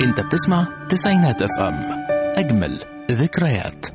انت بتسمع تسعينات اف ام اجمل ذكريات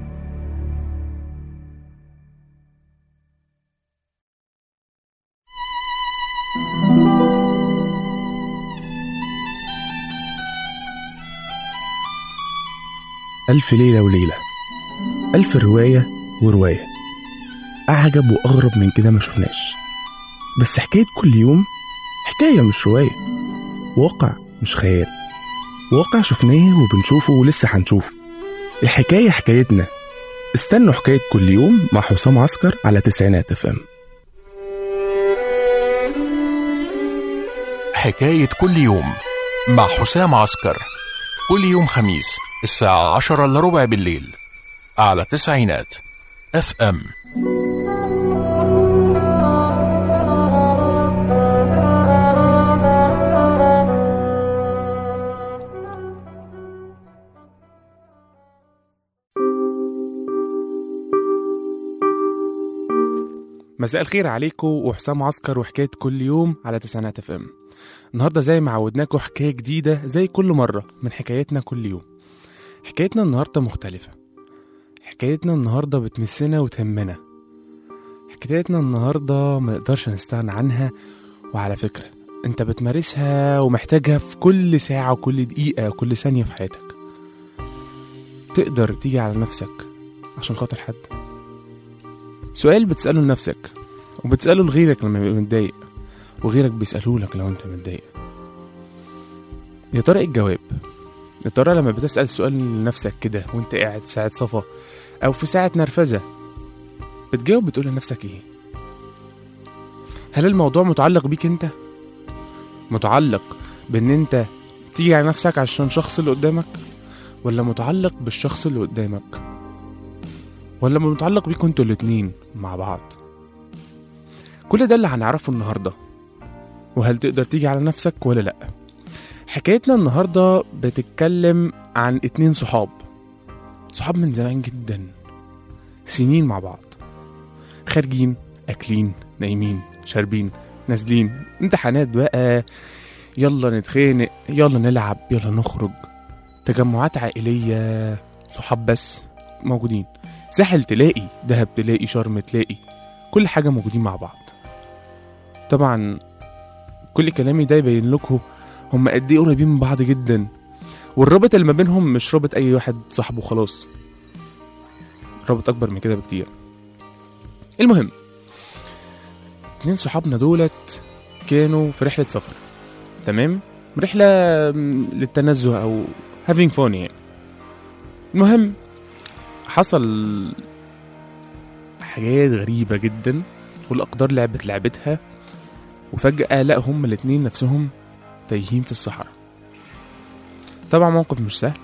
ألف ليلة وليلة ألف رواية ورواية أعجب وأغرب من كده ما شفناش بس حكاية كل يوم حكاية مش رواية واقع مش خيال واقع شفناه وبنشوفه ولسه هنشوفه الحكاية حكايتنا استنوا حكاية كل يوم مع حسام عسكر على تسعينات اف ام حكاية كل يوم مع حسام عسكر كل يوم خميس الساعة عشرة إلا ربع بالليل على تسعينات اف ام مساء الخير عليكم وحسام عسكر وحكاية كل يوم على تسعينات اف ام النهاردة زي ما عودناكم حكاية جديدة زي كل مرة من حكايتنا كل يوم حكايتنا النهاردة مختلفة حكايتنا النهاردة بتمسنا وتهمنا حكايتنا النهاردة ما نقدرش نستغنى عنها وعلى فكرة انت بتمارسها ومحتاجها في كل ساعة وكل دقيقة وكل ثانية في حياتك تقدر تيجي على نفسك عشان خاطر حد سؤال بتسأله لنفسك وبتسأله لغيرك لما بيبقى متضايق وغيرك بيسألوه لك لو انت متضايق يا ترى ايه الجواب يا ترى لما بتسأل سؤال لنفسك كده وانت قاعد في ساعة صفا أو في ساعة نرفزة بتجاوب بتقول لنفسك ايه هل الموضوع متعلق بيك انت متعلق بان انت تيجي على نفسك عشان الشخص اللي قدامك ولا متعلق بالشخص اللي قدامك ولا متعلق بيكوا انتوا الاتنين مع بعض كل ده اللي هنعرفه النهاردة وهل تقدر تيجي على نفسك ولا لأ حكايتنا النهاردة بتتكلم عن اتنين صحاب صحاب من زمان جدا سنين مع بعض خارجين أكلين نايمين شاربين نازلين امتحانات بقى يلا نتخانق يلا نلعب يلا نخرج تجمعات عائلية صحاب بس موجودين ساحل تلاقي دهب تلاقي شرم تلاقي كل حاجة موجودين مع بعض طبعا كل كلامي ده يبين لكم هم قد ايه قريبين من بعض جدا والرابط اللي ما بينهم مش رابط اي واحد صاحبه خلاص رابط اكبر من كده بكتير المهم اتنين صحابنا دولت كانوا في رحلة سفر تمام رحلة م، للتنزه او having fun يعني المهم حصل حاجات غريبة جدا والأقدار لعبت لعبتها وفجأة لقوا هما الاتنين نفسهم تايهين في الصحراء طبعا موقف مش سهل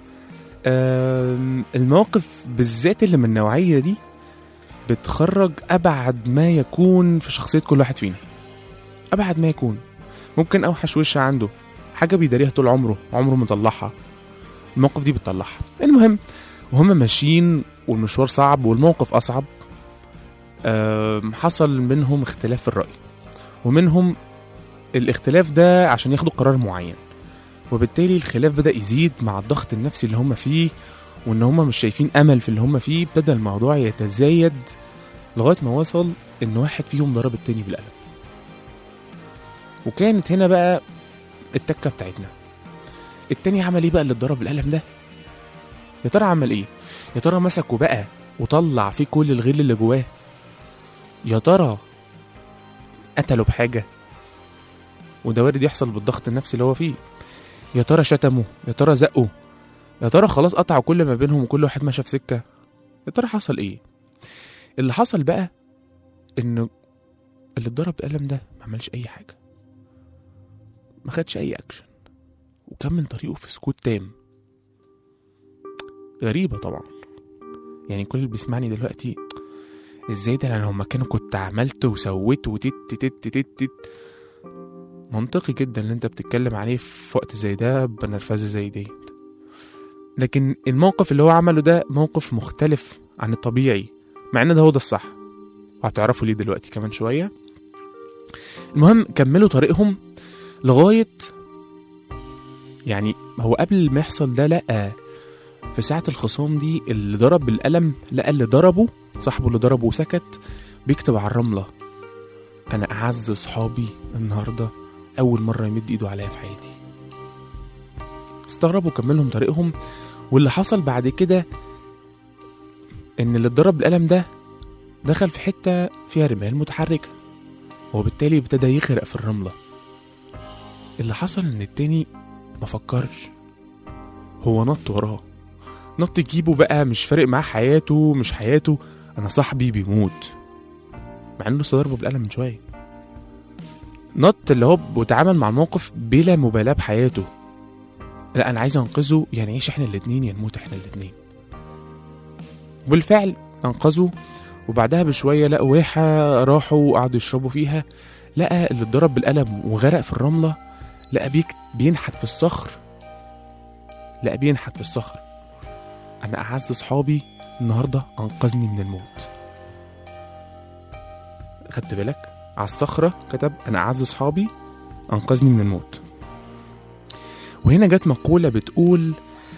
أم، المواقف بالذات اللي من النوعية دي بتخرج أبعد ما يكون في شخصية كل واحد فينا أبعد ما يكون ممكن أوحش وش عنده حاجة بيداريها طول عمره عمره مطلعها المواقف دي بتطلعها المهم وهم ماشيين والمشوار صعب والموقف أصعب أم، حصل منهم اختلاف في الرأي ومنهم الاختلاف ده عشان ياخدوا قرار معين وبالتالي الخلاف بدأ يزيد مع الضغط النفسي اللي هم فيه وان هم مش شايفين امل في اللي هم فيه ابتدى الموضوع يتزايد لغايه ما وصل ان واحد فيهم ضرب التاني بالقلم وكانت هنا بقى التكه بتاعتنا التاني عمل ايه بقى اللي اتضرب بالقلم ده يا ترى عمل ايه يا ترى مسكه بقى وطلع فيه كل الغل اللي جواه يا ترى قتله بحاجه وده وارد يحصل بالضغط النفسي اللي هو فيه يا ترى شتمه يا ترى زقه يا ترى خلاص قطعوا كل ما بينهم وكل واحد ماشي في سكه يا ترى حصل ايه اللي حصل بقى ان اللي اتضرب بالقلم ده ما عملش اي حاجه ما خدش اي اكشن وكمل طريقه في سكوت تام غريبه طبعا يعني كل اللي بيسمعني دلوقتي ازاي ده انا لو مكانه كنت عملت وسويت وتت تت تت تت منطقي جدا اللي انت بتتكلم عليه في وقت زي ده بنرفزه زي ديت لكن الموقف اللي هو عمله ده موقف مختلف عن الطبيعي مع ان ده هو ده الصح وهتعرفوا ليه دلوقتي كمان شويه المهم كملوا طريقهم لغايه يعني هو قبل ما يحصل ده لقى في ساعة الخصام دي اللي ضرب بالقلم لقى اللي ضربه صاحبه اللي ضربه وسكت بيكتب على الرملة أنا أعز صحابي النهاردة أول مرة يمد إيده عليا في حياتي استغربوا كملهم طريقهم واللي حصل بعد كده إن اللي اتضرب بالقلم ده دخل في حتة فيها رمال متحركة وبالتالي ابتدى يغرق في الرملة اللي حصل إن التاني ما فكرش هو نط وراه نط يجيبه بقى مش فارق معاه حياته مش حياته انا صاحبي بيموت مع انه لسه ضربه بالقلم من شويه نط اللي هو وتعامل مع الموقف بلا مبالاه بحياته لا انا عايز انقذه يا نعيش احنا الاتنين يا نموت احنا الاتنين وبالفعل انقذه وبعدها بشويه لقوا واحه راحوا وقعدوا يشربوا فيها لقى اللي اتضرب بالقلم وغرق في الرمله لقى بيك بينحت في الصخر لقى بينحت في الصخر انا اعز صحابي النهارده انقذني من الموت خدت بالك على الصخره كتب انا اعز صحابي انقذني من الموت وهنا جت مقوله بتقول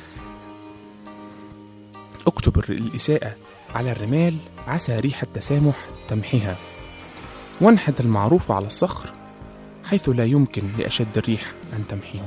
اكتب الر- الاساءه على الرمال عسى ريح التسامح تمحيها وانحت المعروف على الصخر حيث لا يمكن لاشد الريح ان تمحيه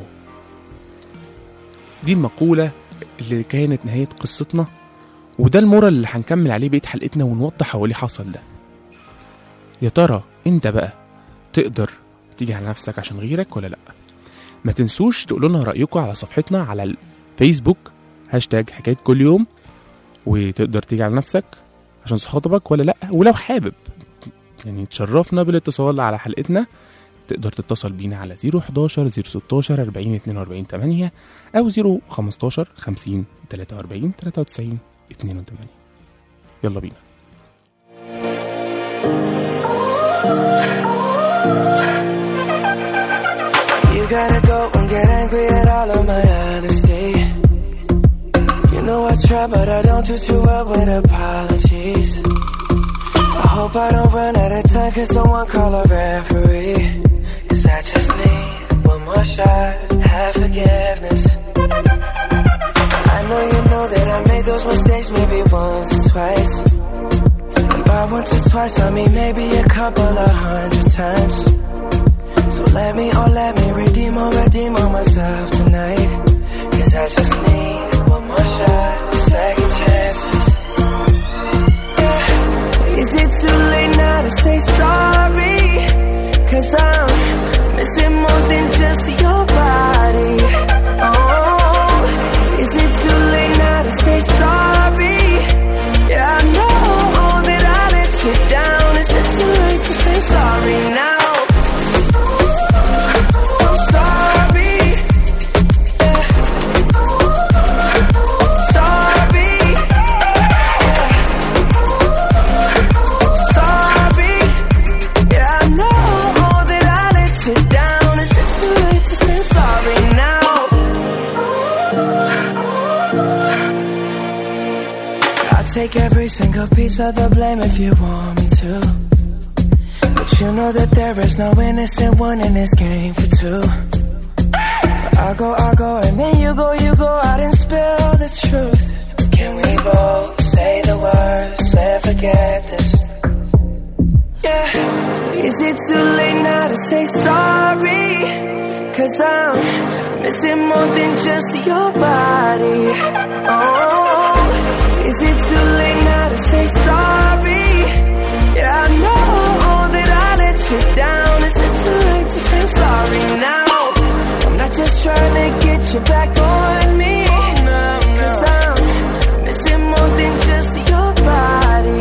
دي المقوله اللي كانت نهايه قصتنا وده المورال اللي هنكمل عليه بقيه حلقتنا ونوضح هو ليه حصل ده يا ترى انت بقى تقدر تيجي على نفسك عشان غيرك ولا لا ما تنسوش تقولوا لنا رايكم على صفحتنا على الفيسبوك هاشتاج حكايه كل يوم وتقدر تيجي على نفسك عشان صحابك ولا لا ولو حابب يعني تشرفنا بالاتصال على حلقتنا تقدر تتصل بينا على 011 016 40 42 8 أو 015 50 43 93 82 يلا بينا You gotta go and get angry at all of my honesty. You know I try, but I don't do too well with apologies. I hope I don't run out of time, cause someone call a referee. Cause I just need one more shot, have forgiveness. I know you know that I made those mistakes maybe once or twice. And by once or twice, I mean maybe a couple of hundred times. So let me, oh let me redeem or redeem on myself tonight Cause I just need one more shot, second chance yeah. Is it too late now to say sorry? Cause I'm missing more than just your body Oh, is it too late now to say sorry? Yeah, I know that I let you down Is it too late to say sorry now? I'm sorry. Yeah. Sorry. Yeah. Sorry. Yeah, I know that I let you down. Is it too late to say sorry now? I'll take every single piece of the blame if you want me to. But you know that there is no innocent one in this game for two. I go, I go, and then you go, you go out and spill the truth. Can we both say the words and forget this? Yeah. Is it too late now to say sorry? Cause I'm missing more than just your body. Oh, is it too late now to say sorry? Yeah, I know that I let you down. Is it too late to say sorry now? I'm not just trying to get you back on me. Cause I'm missing more than just your body.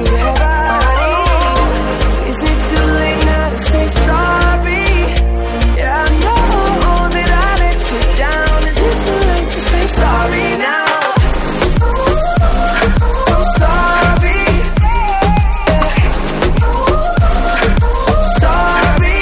Oh, is it too late now to say sorry? Yeah, I know that I let you down. Is it too late to say sorry now? I'm sorry. Yeah. Sorry.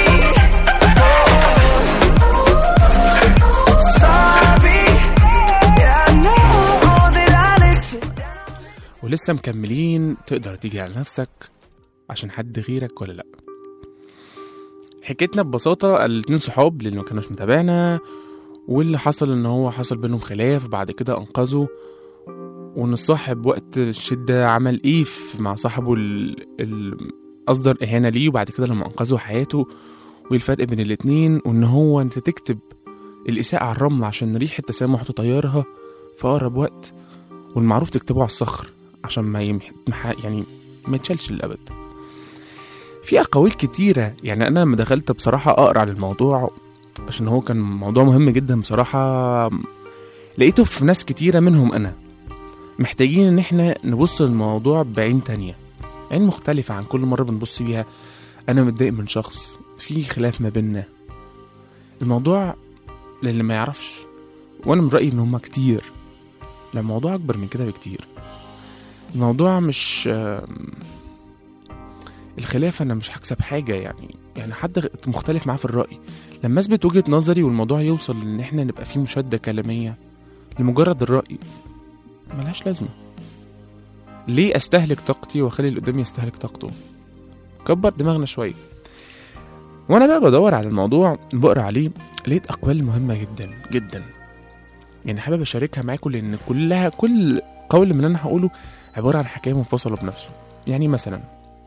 Sorry. Yeah, I know that I let you down. ولسه مكملين تقدر تيجي على نفسك عشان حد غيرك ولا لا حكيتنا ببساطة الاتنين صحاب اللي ما كانوش متابعنا واللي حصل ان هو حصل بينهم خلاف بعد كده انقذه وان الصاحب وقت الشدة عمل ايه في- مع صاحبه ال- ال- اصدر اهانة ليه وبعد كده لما انقذه حياته وايه الفرق بين الاتنين وان هو انت تكتب الاساءة على الرمل عشان ريحة التسامح تطيرها في اقرب وقت والمعروف تكتبه على الصخر عشان ما يمح مح- يعني ما يتشالش للابد في اقاويل كتيرة يعني انا لما دخلت بصراحة اقرا عن الموضوع عشان هو كان موضوع مهم جدا بصراحة لقيته في ناس كتيرة منهم أنا محتاجين إن إحنا نبص للموضوع بعين تانية عين مختلفة عن كل مرة بنبص بيها أنا متضايق من شخص في خلاف ما بيننا الموضوع للي ما يعرفش وأنا من رأيي إن هما كتير لا الموضوع أكبر من كده بكتير الموضوع مش آم، الخلاف أنا مش هكسب حاجة يعني يعني حد مختلف معاه في الرأي لما اثبت وجهه نظري والموضوع يوصل ان احنا نبقى فيه مشاده كلاميه لمجرد الراي ملهاش لازمه ليه استهلك طاقتي واخلي اللي قدامي يستهلك طاقته كبر دماغنا شويه وانا بقى بدور على الموضوع بقرا عليه لقيت اقوال مهمه جدا جدا يعني حابب اشاركها معاكم لان كلها كل قول من اللي انا هقوله عباره عن حكايه منفصله بنفسه يعني مثلا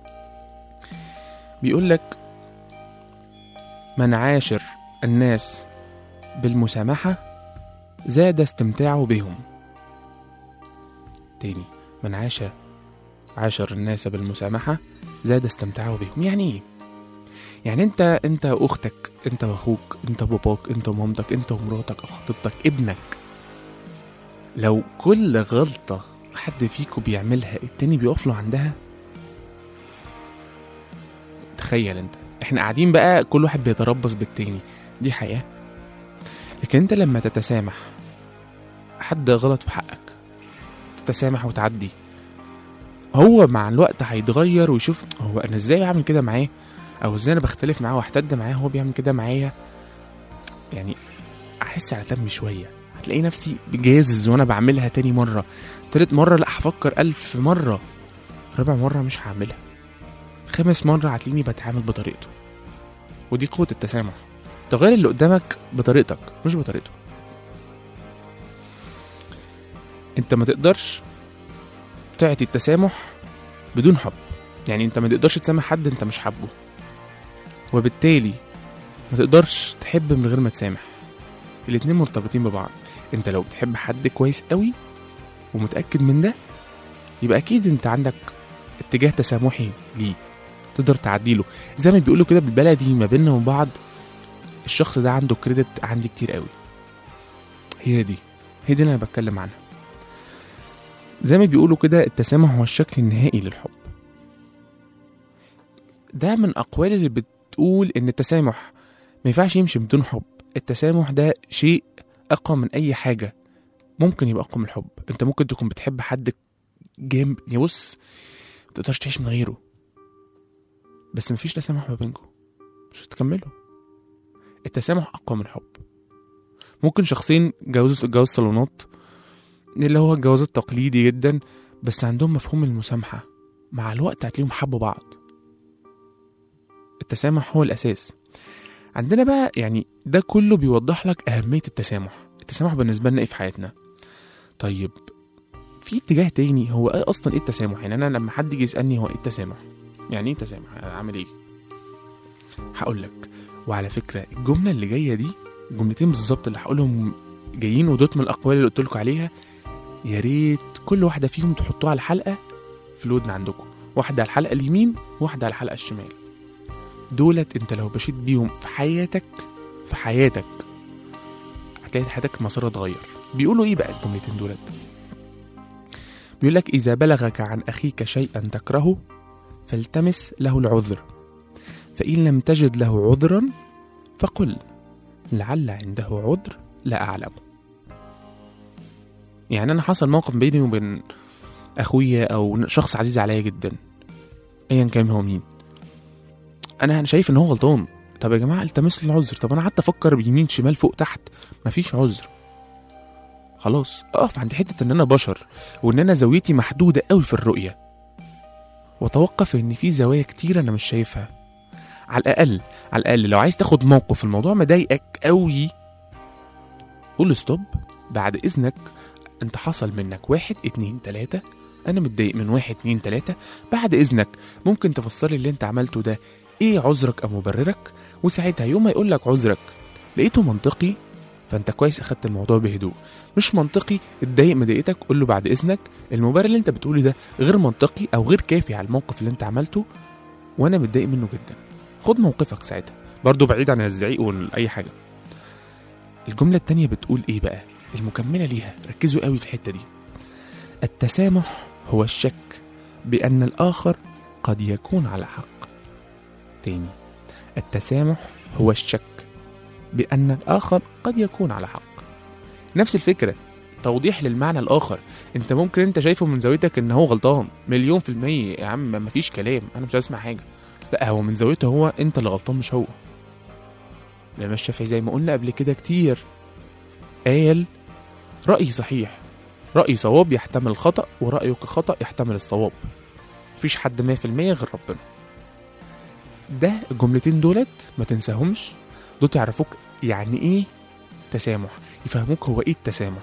بيقول لك من عاشر الناس بالمسامحة زاد استمتاعه بهم تاني من عاش عاشر الناس بالمسامحة زاد استمتاعه بهم يعني ايه يعني انت انت واختك انت واخوك انت وباباك انت ومامتك انت ومراتك او خطيبتك ابنك لو كل غلطة حد فيكم بيعملها التاني بيقف له عندها تخيل انت احنا قاعدين بقى كل واحد بيتربص بالتاني دي حياة لكن انت لما تتسامح حد غلط في حقك تتسامح وتعدي هو مع الوقت هيتغير ويشوف هو انا ازاي بعمل كده معاه او ازاي انا بختلف معاه واحتد معاه هو بيعمل كده معايا يعني احس على دمي شويه هتلاقي نفسي بجازز وانا بعملها تاني مره تالت مره لا هفكر الف مره رابع مره مش هعملها خامس مرة هتلاقيني بتعامل بطريقته ودي قوة التسامح تغير اللي قدامك بطريقتك مش بطريقته انت ما تقدرش تعطي التسامح بدون حب يعني انت ما تقدرش تسامح حد انت مش حابه وبالتالي ما تقدرش تحب من غير ما تسامح الاتنين مرتبطين ببعض انت لو بتحب حد كويس قوي ومتأكد من ده يبقى اكيد انت عندك اتجاه تسامحي ليه تقدر تعديله زي ما بيقولوا كده بالبلدي ما بيننا وبين بعض الشخص ده عنده كريدت عندي كتير قوي هي دي هي دي اللي انا بتكلم عنها زي ما بيقولوا كده التسامح هو الشكل النهائي للحب ده من اقوال اللي بتقول ان التسامح ما ينفعش يمشي بدون حب التسامح ده شيء اقوى من اي حاجه ممكن يبقى اقوى من الحب انت ممكن تكون بتحب حد جامد يا بص ما تقدرش تعيش من غيره بس مفيش تسامح ما بينكم مش هتكملوا التسامح اقوى من الحب ممكن شخصين جوزوا جواز صالونات اللي هو الجواز التقليدي جدا بس عندهم مفهوم المسامحة مع الوقت هتلاقيهم حبوا بعض التسامح هو الأساس عندنا بقى يعني ده كله بيوضح لك أهمية التسامح التسامح بالنسبة لنا إيه في حياتنا طيب في اتجاه تاني هو ايه اصلا ايه التسامح يعني انا لما حد يجي يسالني هو ايه التسامح يعني ايه تسامح أنا عامل ايه هقول لك وعلى فكره الجمله اللي جايه دي جملتين بالظبط اللي هقولهم جايين ودوت من الاقوال اللي قلت لكم عليها يا ريت كل واحده فيهم تحطوها على الحلقه في الودن عندكم واحده على الحلقه اليمين واحده على الحلقه الشمال دولت انت لو مشيت بيهم في حياتك في حياتك هتلاقي حياتك مسارها اتغير بيقولوا ايه بقى الجملتين دولت بيقول لك إذا بلغك عن أخيك شيئا تكرهه فالتمس له العذر فإن لم تجد له عذرا فقل لعل عنده عذر لا أعلم يعني أنا حصل موقف بيني وبين أخويا أو شخص عزيز عليا جدا أيا كان هو مين أنا شايف إن هو غلطان طب يا جماعة التمس له العذر طب أنا قعدت أفكر يمين شمال فوق تحت مفيش عذر خلاص اقف عند حته ان انا بشر وان انا زاويتي محدوده قوي في الرؤيه واتوقف ان في زوايا كتير انا مش شايفها على الاقل على الاقل لو عايز تاخد موقف الموضوع مضايقك قوي قول له ستوب بعد اذنك انت حصل منك واحد اتنين تلاتة انا متضايق من واحد اتنين تلاتة بعد اذنك ممكن تفسر لي اللي انت عملته ده ايه عذرك او مبررك وساعتها يوم ما يقول لك عذرك لقيته منطقي فانت كويس اخدت الموضوع بهدوء مش منطقي اتضايق مضايقتك قول له بعد اذنك المبرر اللي انت بتقولي ده غير منطقي او غير كافي على الموقف اللي انت عملته وانا متضايق منه جدا خد موقفك ساعتها برضه بعيد عن الزعيق واي حاجه الجمله التانية بتقول ايه بقى المكمله ليها ركزوا قوي في الحته دي التسامح هو الشك بان الاخر قد يكون على حق تاني التسامح هو الشك بأن الآخر قد يكون على حق نفس الفكرة توضيح للمعنى الآخر أنت ممكن أنت شايفه من زاويتك إن هو غلطان مليون في المية يا عم مفيش كلام أنا مش هسمع حاجة لا هو من زاويته هو أنت اللي غلطان مش هو الإمام الشافعي زي ما قلنا قبل كده كتير قال رأيي صحيح رأيي صواب يحتمل الخطأ ورأيك خطأ يحتمل الصواب مفيش حد مية في المية غير ربنا ده الجملتين دولت ما تنساهمش دول يعرفوك يعني ايه تسامح يفهموك هو ايه التسامح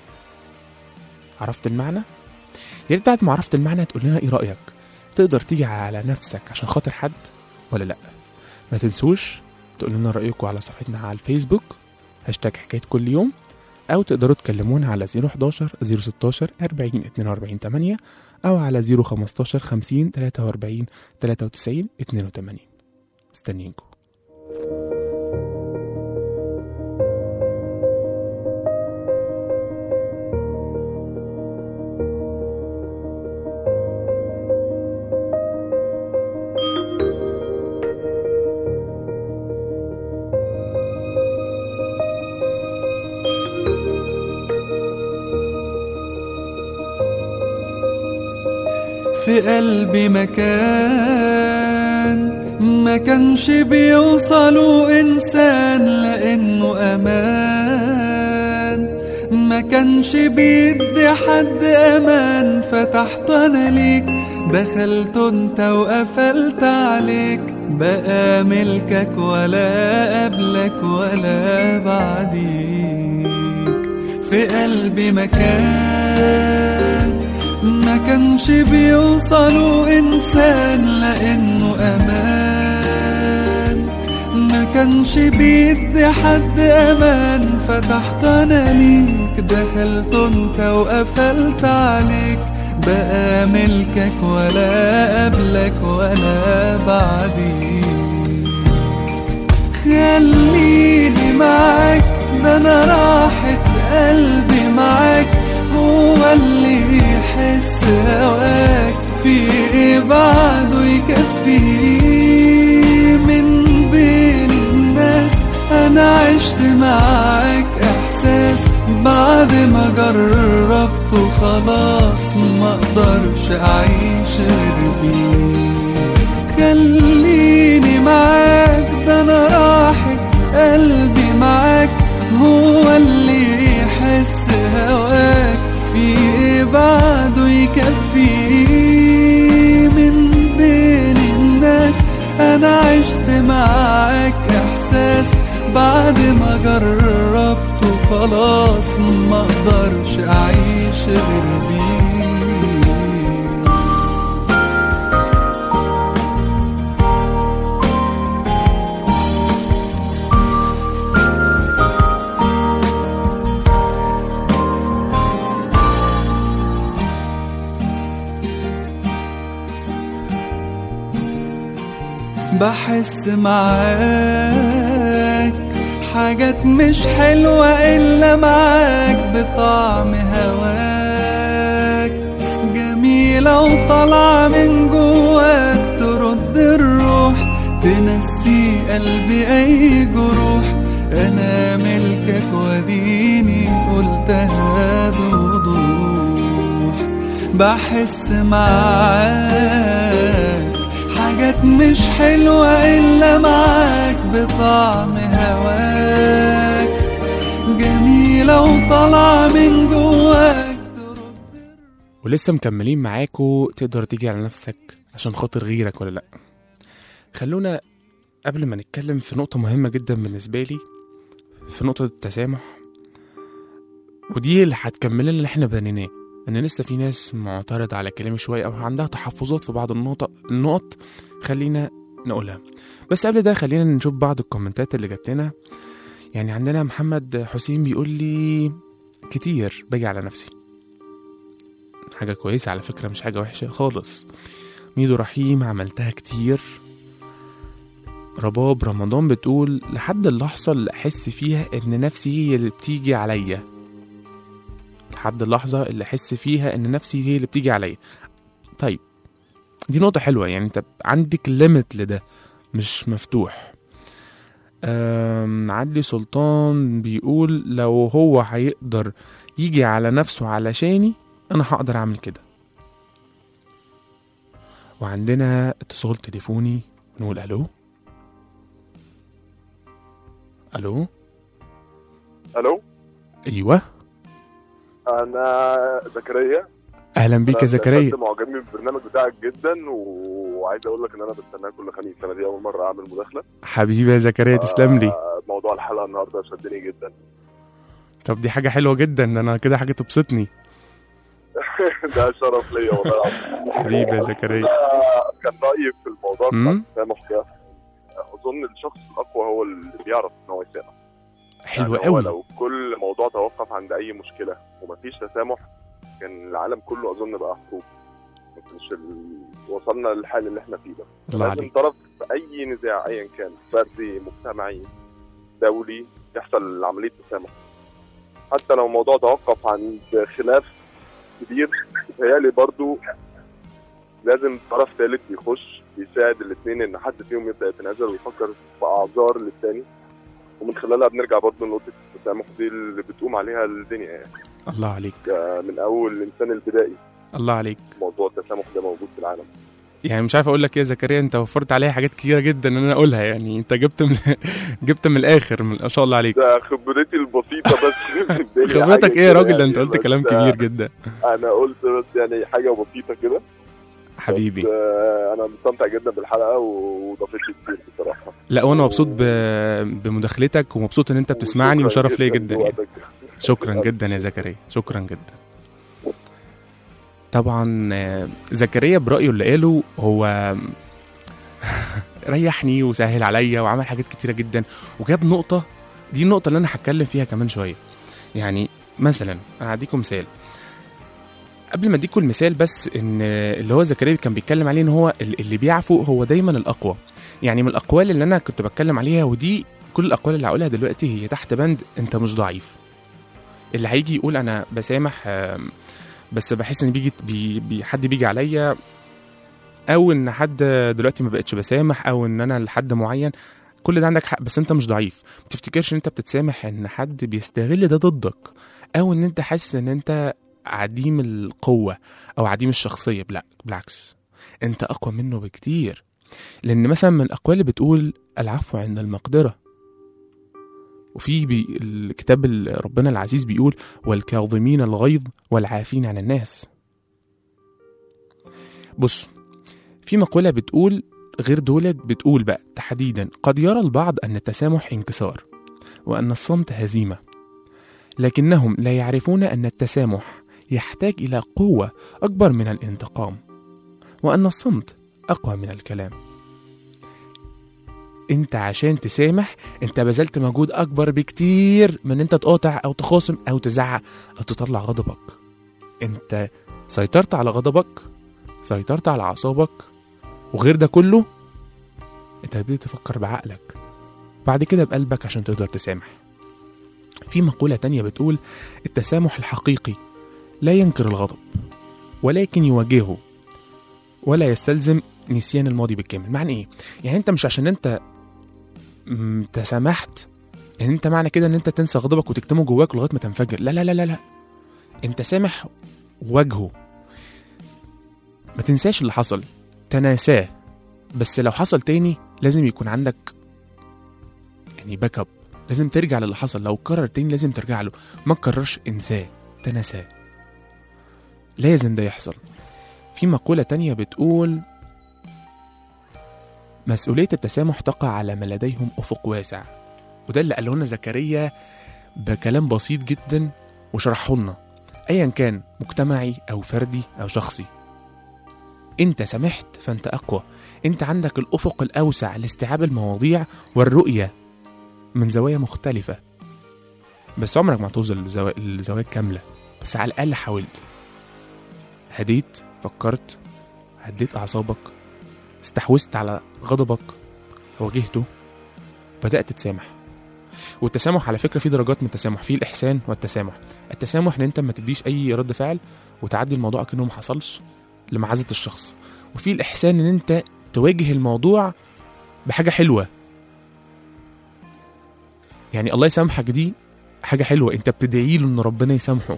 عرفت المعنى يا ريت بعد ما عرفت المعنى تقول لنا ايه رايك تقدر تيجي على نفسك عشان خاطر حد ولا لا ما تنسوش تقول لنا رايكم على صفحتنا على الفيسبوك هاشتاج حكايه كل يوم او تقدروا تكلمونا على 011 016 40 42 8 او على 015 50 43 93 82 مستنيينكم في قلبي مكان ما كانش بيوصلوا إنسان لأنه أمان ما كانش بيدي حد أمان فتحت أنا ليك دخلت انت وقفلت عليك بقى ملكك ولا قبلك ولا بعديك في قلبي مكان ما كانش بيوصلوا إنسان لأنه أمان ما كانش بيدي حد أمان فتحت أنا ليك دخلت انت وقفلت عليك بقى ملكك ولا قبلك ولا بعديك خليني معاك ده انا راحة قلبي معاك هو اللي يحس هواك في ايه بعده يكفيه من بين الناس انا عشت معاك احساس بعد ما جربته خلاص ما اقدرش اعيش غير بيه خليني معاك ده انا راحة قلبي معاك هو اللي يحس هواك في ايه بعده يكفيه من بين الناس انا عشت معاك احساس بعد ما جربته خلاص ما اقدرش اعيش غير بيه بحس معاك حاجات مش حلوة إلا معاك بطعم هواك جميلة وطالعة من جواك ترد الروح تنسي قلبي أي جروح أنا ملكك وديني قلتها بوضوح بحس معاك حاجات مش حلوة إلا معاك بطعم هواك جميلة وطالعة من جواك ولسه مكملين معاكو تقدر تيجي على نفسك عشان خاطر غيرك ولا لأ خلونا قبل ما نتكلم في نقطة مهمة جدا بالنسبة لي في نقطة التسامح ودي اللي هتكمل لنا اللي احنا بنيناه ان لسه في ناس معترضة على كلامي شوية او عندها تحفظات في بعض النقط النقط خلينا نقولها بس قبل ده خلينا نشوف بعض الكومنتات اللي جات لنا يعني عندنا محمد حسين بيقول لي كتير باجي على نفسي حاجة كويسة على فكرة مش حاجة وحشة خالص ميدو رحيم عملتها كتير رباب رمضان بتقول لحد اللحظة اللي أحس فيها إن نفسي هي اللي بتيجي عليا لحد اللحظة اللي أحس فيها إن نفسي هي اللي بتيجي عليا طيب دي نقطة حلوة يعني أنت عندك ليميت لده مش مفتوح أم، عدلي سلطان بيقول لو هو هيقدر يجي على نفسه علشاني أنا هقدر أعمل كده وعندنا اتصال تليفوني نقول ألو ألو الو أيوه انا زكريا أهلا بيك يا زكريا بجد معجبني بالبرنامج بتاعك جدا وعايز اقول لك ان انا بستناه كل خميس انا دي اول مره اعمل مداخله حبيبي يا زكريا تسلم لي آه، موضوع الحلقه النهارده شدني جدا طب دي حاجة حلوة جدا أنا كده حاجة تبسطني ده شرف ليا والله العظيم حبيبي يا زكريا أنا كان رايي في الموضوع بتاع مم. التسامح ده اظن الشخص الاقوى هو اللي بيعرف ان هو يسامح حلوة يعني هو قوي لو كل موضوع توقف عند اي مشكله ومفيش تسامح كان العالم كله اظن بقى حروب ما كانش ال... وصلنا للحال اللي احنا فيه ده الله لازم عليك طرف في اي نزاع ايا كان فردي مجتمعي دولي يحصل عمليه تسامح حتى لو الموضوع توقف عند خلاف كبير بيتهيألي برضو لازم طرف ثالث يخش يساعد الاثنين ان حد فيهم يبدا يتنازل ويفكر في اعذار للثاني ومن خلالها بنرجع برضو لنقطه التسامح دي اللي بتقوم عليها الدنيا يعني الله عليك آه، من اول الانسان البدائي الله عليك موضوع التسامح ده موجود في العالم يعني مش عارف اقول لك ايه يا زكريا انت وفرت عليا حاجات كتيره جدا ان انا اقولها يعني انت جبت من جبت من الاخر من ما شاء الله عليك ده خبرتي البسيطه بس في الدنيا خبرتك حاجة ايه يا كده راجل ده انت يعني، قلت بس كلام كبير جدا انا قلت بس يعني حاجه بسيطه كده حبيبي بس آه، انا مستمتع جدا بالحلقه وضافت لي كتير بصراحه لا وانا مبسوط ب... بمداخلتك ومبسوط ان انت بتسمعني وشكراً وشرف ليا جدا يعني. لوقتك. شكرا جدا يا زكريا شكرا جدا طبعا آه، زكريا برأيه اللي قاله هو ريحني وسهل عليا وعمل حاجات كتيرة جدا وجاب نقطة دي النقطة اللي أنا هتكلم فيها كمان شوية يعني مثلا أنا هديكم مثال قبل ما اديكم المثال بس ان اللي هو زكريا كان بيتكلم عليه ان هو اللي بيعفو هو دايما الاقوى يعني من الاقوال اللي انا كنت بتكلم عليها ودي كل الاقوال اللي هقولها دلوقتي هي تحت بند انت مش ضعيف اللي هيجي يقول انا بسامح آم، بس بحس ان بيجي بي بي حد بيجي عليا او ان حد دلوقتي ما بقتش بسامح او ان انا لحد معين كل ده عندك حق بس انت مش ضعيف ما تفتكرش ان انت بتتسامح ان حد بيستغل ده ضدك او ان انت حاسس ان انت عديم القوة او عديم الشخصية لا بالعكس انت اقوى منه بكتير لان مثلا من الاقوال اللي بتقول العفو عند المقدرة وفي بي الكتاب ال- ربنا العزيز بيقول والكاظمين الغيظ والعافين عن الناس بص في مقولة بتقول غير دولت بتقول بقى تحديدا قد يرى البعض أن التسامح انكسار وأن الصمت هزيمة لكنهم لا يعرفون أن التسامح يحتاج إلى قوة أكبر من الانتقام وأن الصمت أقوى من الكلام انت عشان تسامح انت بذلت مجهود اكبر بكتير من انت تقاطع او تخاصم او تزعق او تطلع غضبك انت سيطرت على غضبك سيطرت على اعصابك وغير ده كله انت بدأت تفكر بعقلك بعد كده بقلبك عشان تقدر تسامح في مقولة تانية بتقول التسامح الحقيقي لا ينكر الغضب ولكن يواجهه ولا يستلزم نسيان الماضي بالكامل معنى ايه يعني انت مش عشان انت م- تسامحت ان انت معنى كده ان انت تنسى غضبك وتكتمه جواك لغايه ما تنفجر لا لا لا لا لا انت سامح واجهه ما تنساش اللي حصل تناساه بس لو حصل تاني لازم يكون عندك يعني باك اب لازم ترجع للي حصل لو اتكرر تاني لازم ترجع له ما تكررش انساه تناساه لازم ده يحصل في مقولة تانية بتقول مسؤولية التسامح تقع على من لديهم أفق واسع وده اللي قاله لنا زكريا بكلام بسيط جدا وشرحه لنا ايا كان مجتمعي او فردي او شخصي انت سمحت فانت اقوى انت عندك الافق الاوسع لاستيعاب المواضيع والرؤيه من زوايا مختلفه بس عمرك ما هتوصل للزوا- للزوايا الكامله بس على الاقل حاولت هديت فكرت هديت اعصابك استحوذت على غضبك واجهته بدات تسامح والتسامح على فكره في درجات من التسامح في الاحسان والتسامح التسامح ان انت ما تديش اي رد فعل وتعدي الموضوع كأنه ما حصلش لمعزه الشخص وفي الاحسان ان انت تواجه الموضوع بحاجه حلوه يعني الله يسامحك دي حاجه حلوه انت بتدعي له ان ربنا يسامحه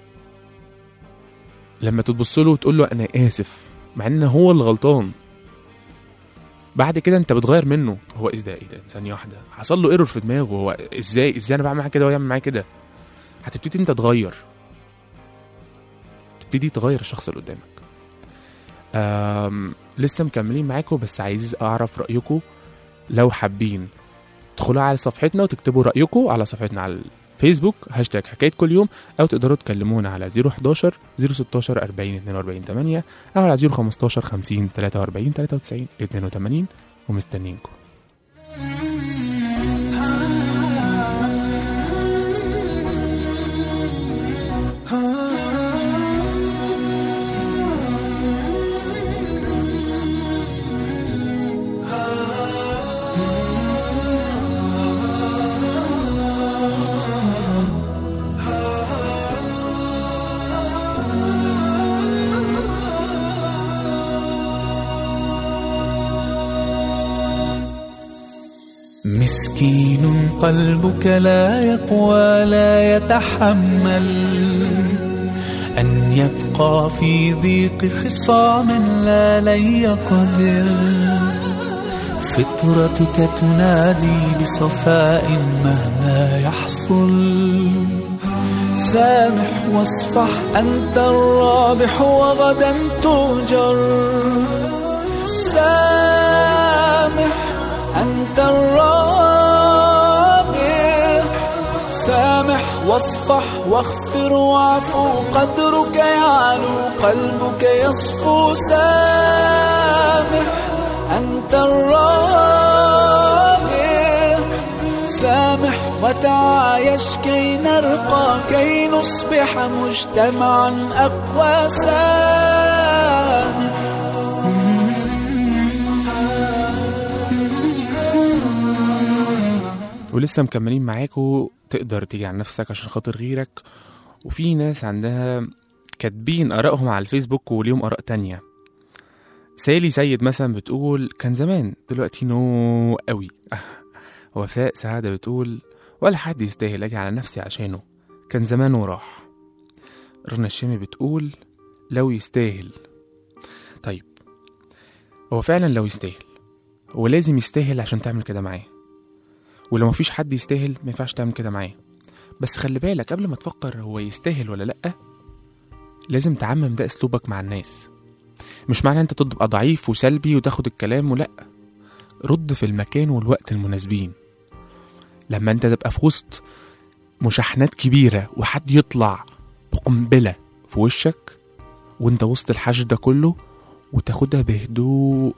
لما تبص له وتقول له انا اسف مع ان هو اللي غلطان بعد كده انت بتغير منه هو ايه ده ايه ده ثانيه واحده حصل له ايرور في دماغه هو ازاي ازاي انا بعمل معاه كده وهو يعمل معايا كده هتبتدي انت تغير تبتدي تغير الشخص اللي قدامك أم لسه مكملين معاكم بس عايز اعرف رايكم لو حابين ادخلوا على صفحتنا وتكتبوا رايكم على صفحتنا على الفيسبوك هاشتاج حكايه كل يوم او تقدروا تكلمونا على 011 016 40 42 8 او على 015 50 43 93 82 ومستنيينكم مسكين قلبك لا يقوى لا يتحمل أن يبقى في ضيق خصام لا لن يقدر فطرتك تنادي بصفاء مهما يحصل سامح واصفح أنت الرابح وغدا تؤجر سامح أنت الرابح سامح واصفح واغفر واعفو قدرك يعلو قلبك يصفو سامح أنت الرابح سامح وتعايش كي نرقى كي نصبح مجتمعا أقوى سامح ولسه مكملين معاكم تقدر تيجي على نفسك عشان خاطر غيرك وفي ناس عندها كاتبين آرائهم على الفيسبوك وليهم آراء تانية سالي سيد مثلا بتقول كان زمان دلوقتي نو قوي وفاء سعادة بتقول ولا حد يستاهل أجي على نفسي عشانه كان زمان وراح رنا الشامي بتقول لو يستاهل طيب هو فعلا لو يستاهل هو لازم يستاهل عشان تعمل كده معاه ولو مفيش حد يستاهل ما ينفعش تعمل كده معاه بس خلي بالك قبل ما تفكر هو يستاهل ولا لأ لازم تعمم ده أسلوبك مع الناس مش معنى انت تبقى ضعيف وسلبي وتاخد الكلام ولا رد في المكان والوقت المناسبين لما انت تبقى في وسط مشاحنات كبيرة وحد يطلع بقنبلة في وشك وانت وسط الحشد ده كله وتاخدها بهدوء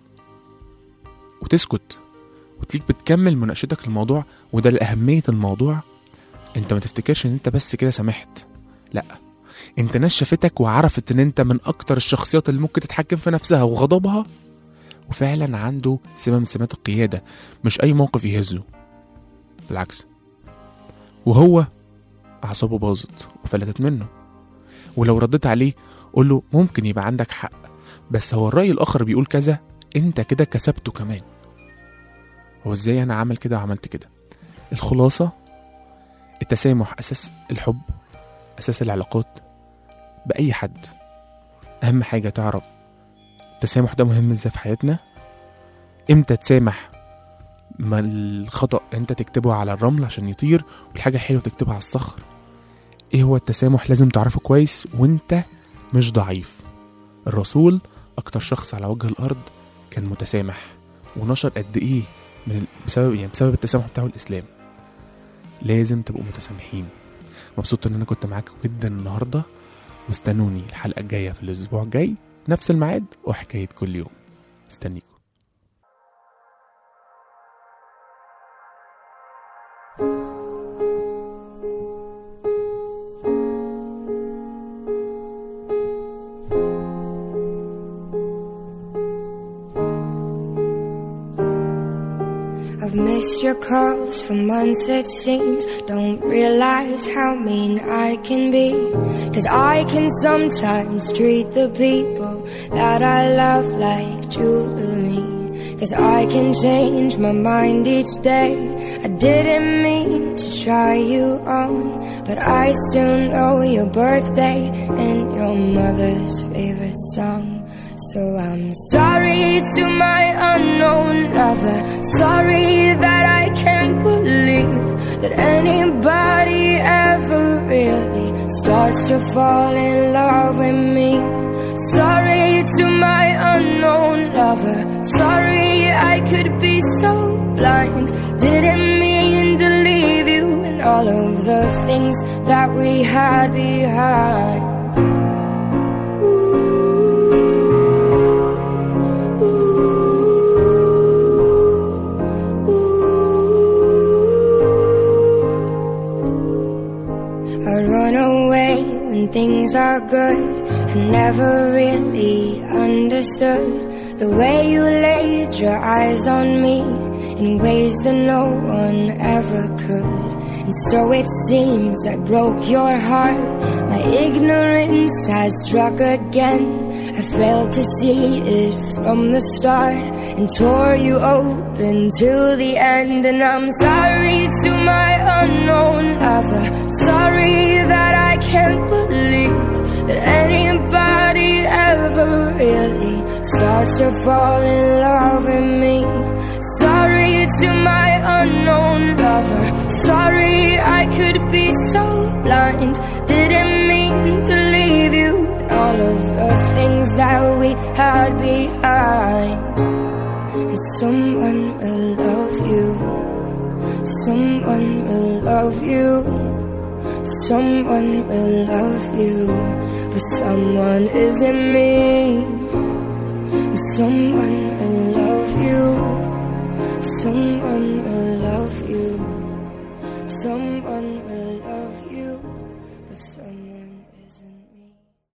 وتسكت وتليك بتكمل مناقشتك للموضوع وده لأهمية الموضوع انت ما تفتكرش ان انت بس كده سامحت لا انت ناس شافتك وعرفت ان انت من اكتر الشخصيات اللي ممكن تتحكم في نفسها وغضبها وفعلا عنده سمة من سمات القيادة مش اي موقف يهزه بالعكس وهو اعصابه باظت وفلتت منه ولو رديت عليه قول له ممكن يبقى عندك حق بس هو الرأي الآخر بيقول كذا انت كده كسبته كمان هو ازاي انا عمل كده وعملت كده الخلاصة التسامح أساس الحب أساس العلاقات بأي حد أهم حاجة تعرف التسامح ده مهم ازاي في حياتنا امتى تسامح ما الخطأ انت تكتبه على الرمل عشان يطير والحاجة حلوة تكتبها على الصخر ايه هو التسامح لازم تعرفه كويس وانت مش ضعيف الرسول اكتر شخص على وجه الارض كان متسامح ونشر قد ايه من ال- بسبب يعني بسبب التسامح بتاعه الاسلام لازم تبقوا متسامحين مبسوط ان انا كنت معاكم جدا النهارده واستنوني الحلقه الجايه في الاسبوع الجاي نفس الميعاد وحكايه كل يوم استنيكم I've missed your calls for months it seems Don't realize how mean I can be Cause I can sometimes treat the people that I love like jewelry Cause I can change my mind each day I didn't mean to try you on But I still know your birthday and your mother's favorite song so I'm sorry to my unknown lover. Sorry that I can't believe that anybody ever really starts to fall in love with me. Sorry to my unknown lover. Sorry I could be so blind. Didn't mean to leave you and all of the things that we had behind. I run away when things are good. I never really understood the way you laid your eyes on me in ways that no one ever could. And so it seems I broke your heart. My ignorance has struck again. I failed to see it from the start and tore you open till the end. And I'm sorry to my unknown lover. Sorry that I can't believe that anybody ever really starts to fall in love with me. Sorry to my unknown lover. Sorry I could be so blind. Didn't mean to leave you and all of the things that we had behind. And someone will love you. Someone will love you. Someone will love you. But someone isn't me. And someone will love you. Someone will love you. Someone will love you. But someone